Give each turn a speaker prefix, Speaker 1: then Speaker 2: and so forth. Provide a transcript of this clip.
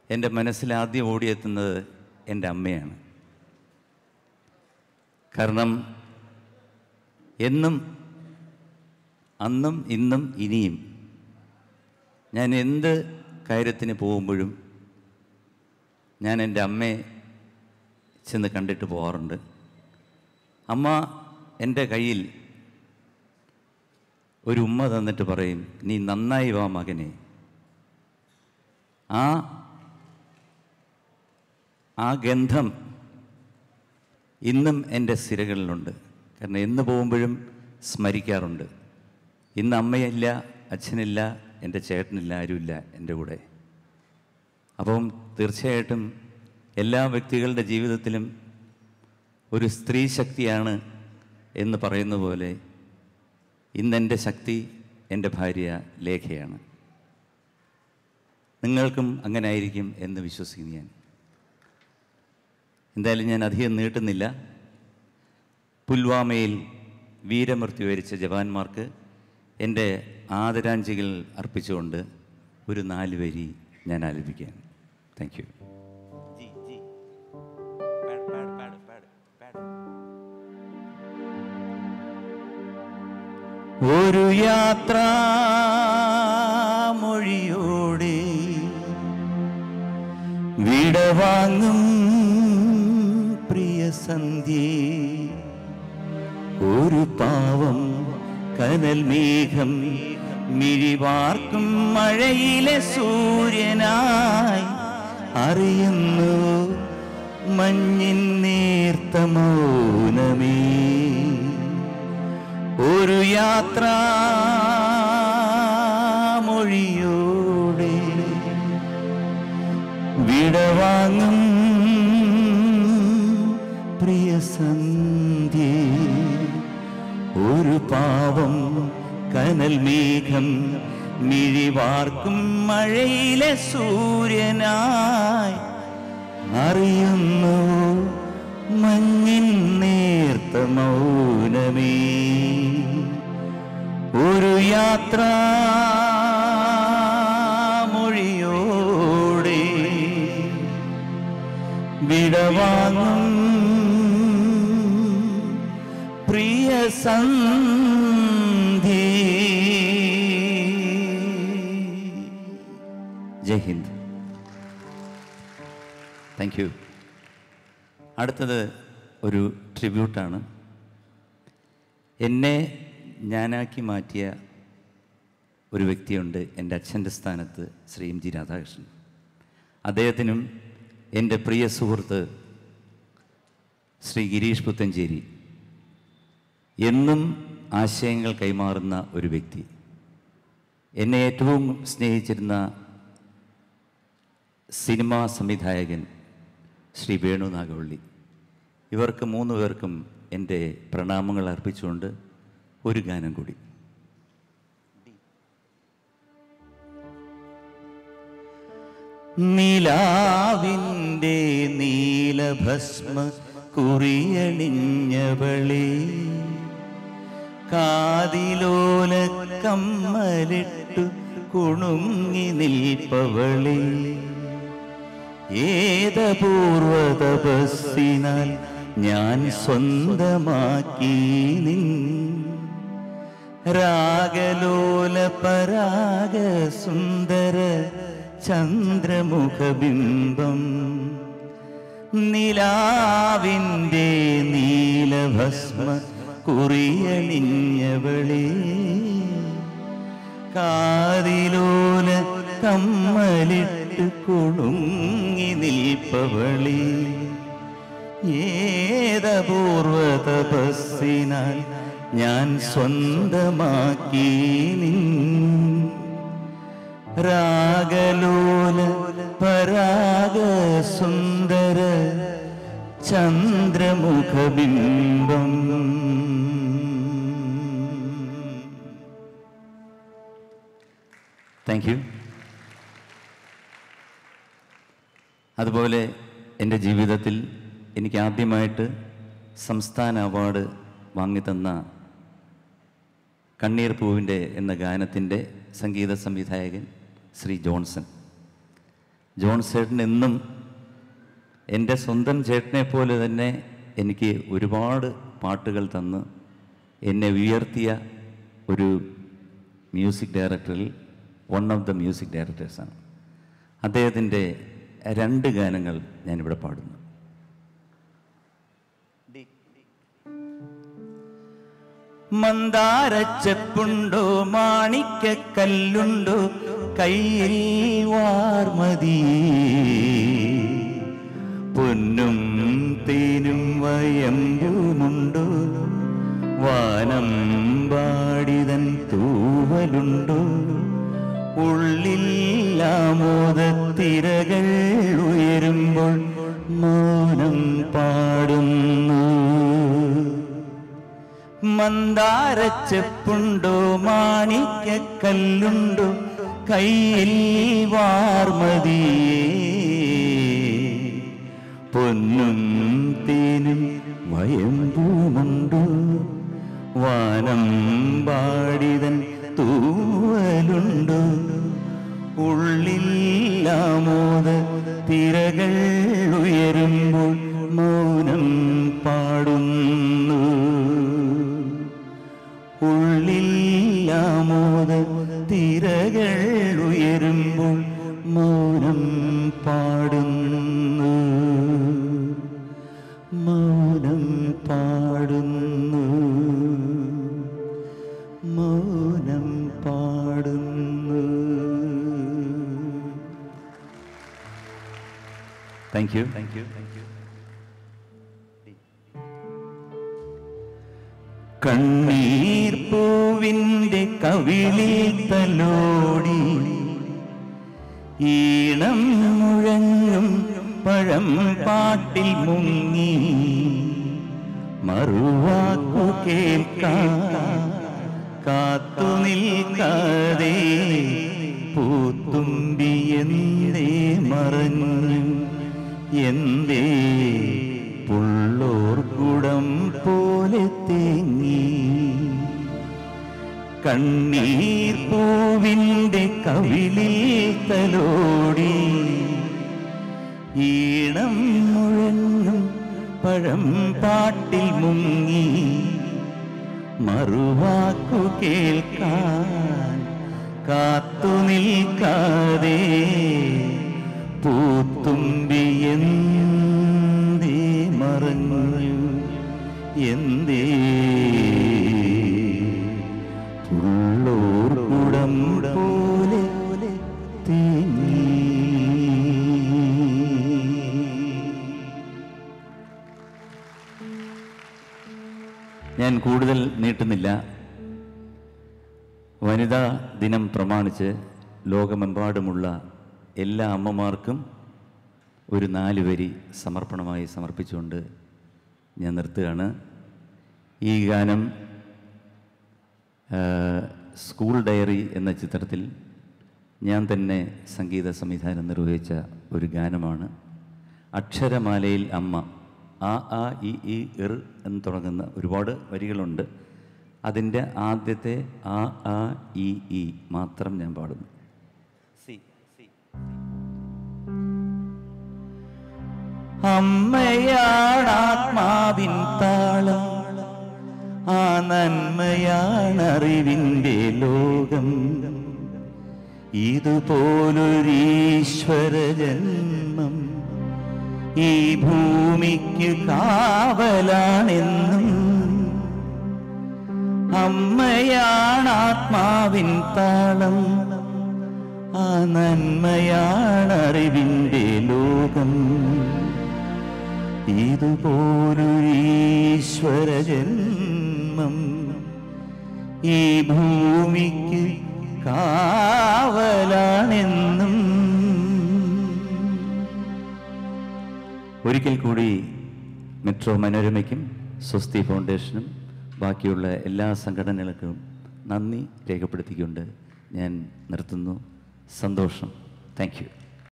Speaker 1: എൻ്റെ മനസ്സിൽ ആദ്യം ഓടിയെത്തുന്നത് എൻ്റെ അമ്മയാണ് കാരണം എന്നും അന്നും ഇന്നും ഇനിയും ഞാൻ എന്ത് കാര്യത്തിന് പോകുമ്പോഴും ഞാൻ എൻ്റെ അമ്മയെ ചെന്ന് കണ്ടിട്ട് പോകാറുണ്ട് അമ്മ എൻ്റെ കയ്യിൽ ഒരു ഉമ്മ തന്നിട്ട് പറയും നീ നന്നായി വാ മകനെ ആ ആ ഗന്ധം ഇന്നും എൻ്റെ സിരകളിലുണ്ട് കാരണം എന്ന് പോകുമ്പോഴും സ്മരിക്കാറുണ്ട് ഇന്ന് അമ്മയില്ല അച്ഛനില്ല എൻ്റെ ചേട്ടനില്ല ആരുമില്ല എൻ്റെ കൂടെ അപ്പം തീർച്ചയായിട്ടും എല്ലാ വ്യക്തികളുടെ ജീവിതത്തിലും ഒരു സ്ത്രീ ശക്തിയാണ് എന്ന് പറയുന്ന പോലെ ഇന്നെൻ്റെ ശക്തി എൻ്റെ ഭാര്യ ലേഖയാണ് നിങ്ങൾക്കും അങ്ങനെ ആയിരിക്കും എന്ന് വിശ്വസിക്കുന്നു ഞാൻ എന്തായാലും ഞാൻ അധികം നീട്ടുന്നില്ല പുൽവാമയിൽ വീരമൃത്യു വരിച്ച ജവാന്മാർക്ക് എൻ്റെ ആദരാഞ്ജലികൾ അർപ്പിച്ചുകൊണ്ട് ഒരു നാല് വരി ഞാൻ ആലപിക്കാൻ താങ്ക് യു ഒരു യാത്രാമൊഴിയോടെ വിടവാങ്ങും പ്രിയ സന്ധ്യേ ഒരു പാവം കനൽ മേഘം മിഴിവാർക്കും മഴയിലെ സൂര്യനായി അറിയുന്നു മഞ്ഞിൻ നേർത്ത മൗനമേ ഒരു യാത്രാമൊഴിയോടെ വിടവാങ്ങും പ്രിയ സന്ധ്യേ ഒരു പാവം കനൽ മേഘം മിഴിവാർക്കും മഴയിലെ സൂര്യനായി അറിയുന്നു മഞ്ഞിൻ നേർത്ത മൗനമേ ഒരു യാത്രാമൊഴിയോടെ വിടവാങ്ങും പ്രിയ സന്ധി ജയ് ഹിന്ദ് താങ്ക് യു അടുത്തത് ഒരു ട്രിബ്യൂട്ടാണ് എന്നെ ഞാനാക്കി മാറ്റിയ ഒരു വ്യക്തിയുണ്ട് എൻ്റെ അച്ഛൻ്റെ സ്ഥാനത്ത് ശ്രീ എം ജി രാധാകൃഷ്ണൻ അദ്ദേഹത്തിനും എൻ്റെ പ്രിയ സുഹൃത്ത് ശ്രീ ഗിരീഷ് പുത്തഞ്ചേരി എന്നും ആശയങ്ങൾ കൈമാറുന്ന ഒരു വ്യക്തി എന്നെ ഏറ്റവും സ്നേഹിച്ചിരുന്ന സിനിമാ സംവിധായകൻ ശ്രീ വേണു നാഗവള്ളി ഇവർക്ക് മൂന്ന് പേർക്കും എൻ്റെ പ്രണാമങ്ങൾ അർപ്പിച്ചുകൊണ്ട് ഒരു ഗാനം കൂടി നിലാവിൻ്റെ നീലഭസ്മ കുറിയണിഞ്ഞവളേ കാതിലോല കമ്മലിട്ടു കുണുങ്ങി നിൽപ്പവളേ ഏതപൂർവ തപസ്സിനാൽ ഞാൻ സ്വന്തമാക്കി നിൻ രാഗലോല പരാഗ സുന്ദര ചന്ദ്രമുഖബിംബം നിലാവിൻ്റെ നീലഭസ്മ കുറിയണിഞ്ഞവളേ കാതിലോല കമ്മലിട്ട് കുണുങ്ങി നിൽപ്പവളി ഏതപൂർവ തപസ്സിനാൽ ഞാൻ സ്വന്തമാക്കി നിൻ രാഗലോല പരാഗ സുന്ദര ചന്ദ്രമുഖബിംബം താങ്ക് യു അതുപോലെ എൻ്റെ ജീവിതത്തിൽ എനിക്ക് ആദ്യമായിട്ട് സംസ്ഥാന അവാർഡ് വാങ്ങിത്തന്ന കണ്ണീർ പൂവിൻ്റെ എന്ന ഗാനത്തിൻ്റെ സംഗീത സംവിധായകൻ ശ്രീ ജോൺസൺ ജോൺ ചേട്ടൻ എന്നും എൻ്റെ സ്വന്തം ചേട്ടനെ പോലെ തന്നെ എനിക്ക് ഒരുപാട് പാട്ടുകൾ തന്ന് എന്നെ ഉയർത്തിയ ഒരു മ്യൂസിക് ഡയറക്ടറിൽ വൺ ഓഫ് ദ മ്യൂസിക് ഡയറക്ടേഴ്സാണ് അദ്ദേഹത്തിൻ്റെ രണ്ട് ഗാനങ്ങൾ ഞാനിവിടെ പാടുന്നു മന്ദാരച്ചെപ്പുണ്ടോ മാണിക്കല്ലുണ്ടോ കയ്യിൽ വാർമതി പൊന്നും തേനും വയമ്പുമുണ്ടോ വാനം പാടിതൻ തൂവലുണ്ടോ ഉള്ളില്ലാമോദത്തിരകൾ ഉയരുമ്പോൾ മൗനം പാടുന്നു മന്ദാരച്ചെപ്പുണ്ടോ മാണിക്കല്ലുണ്ടോ കയ്യിൽ വാർമതിയേ പൊന്നും തേനും വയമ്പൂമുണ്ടോ വാനം പാടിതൻ തൂവലുണ്ടോ ഉള്ളില്ലാമോദ തിരകൾ ഉയരുമ്പോൾ മൗനം പാടുന്നു ഉള്ളില്ലാമോദ തിരകൾ ഉയരുമ്പോൾ മൗനം പാടുന്നു മൗനം പാടുന്നു മൗനം പാടുന്നു thank you thank you thank you കണ്ണീർ പൂവിൻ്റെ കവിളിൽ തലോടി ഈണം മുഴങ്ങും പഴം പാട്ടിൽ മുങ്ങി മറുവാക്കു കേൾക്കാൻ കാത്തു നിൽക്കാതെ പൂത്തുമ്പി എന്തേ മറഞ്ഞു എന്തേ പുള്ളോർ കുടം പോലെ തേങ്ങി കണ്ണീർ പൂവിൻ്റെ കവിളിൽ തലോടി ഈണം മുഴങ്ങും പഴം പാട്ടിൽ മുങ്ങി മറുവാക്കു കേൾക്കാൻ കാത്തു നിൽക്കാതെ പൂത്തുമ്പി എന്തേ മറഞ്ഞു എന്തേ പുള്ളോർ കുടം പോലെ തേങ്ങി ഞാൻ കൂടുതൽ നീട്ടുന്നില്ല വനിതാ ദിനം പ്രമാണിച്ച് ലോകമെമ്പാടുമുള്ള എല്ലാ അമ്മമാർക്കും ഒരു നാല് വരി സമർപ്പണമായി സമർപ്പിച്ചുകൊണ്ട് ഞാൻ നിർത്തുകയാണ് ഈ ഗാനം ആ, സ്കൂൾ ഡയറി എന്ന ചിത്രത്തിൽ ഞാൻ തന്നെ സംഗീത സംവിധാനം നിർവഹിച്ച ഒരു ഗാനമാണ് അക്ഷരമാലയിൽ അമ്മ ആ ആ ഇ ഈ ഇർ എന്ന് തുടങ്ങുന്ന ഒരുപാട് വരികളുണ്ട് അതിൻ്റെ ആദ്യത്തെ ആ ആ ഇ ഈ മാത്രം ഞാൻ പാടുന്നു സി സി അമ്മയാണ് ആത്മാവിൻ താളം ആ നന്മയാണ് അറിവിൻ്റെ ലോകം ഇതുപോലൊരീശ്വര ജന്മം ഈ ഭൂമിക്ക് കാവലാണെന്നും അമ്മയാണ് ആത്മാവിൻ താളം ആ നന്മയാണ് അറിവിൻ്റെ ലോകം ഇതുപോലൊരീശ്വര ജന്മം ഈ ഭൂമിക്ക് കാവലാണെന്നും ഒരിക്കൽ കൂടി മെട്രോ മനോരമയ്ക്കും സ്വസ്തി ഫൗണ്ടേഷനും ബാക്കിയുള്ള എല്ലാ സംഘടനകൾക്കും നന്ദി രേഖപ്പെടുത്തിക്കൊണ്ട് ഞാൻ നിർത്തുന്നു സന്തോഷം താങ്ക് യു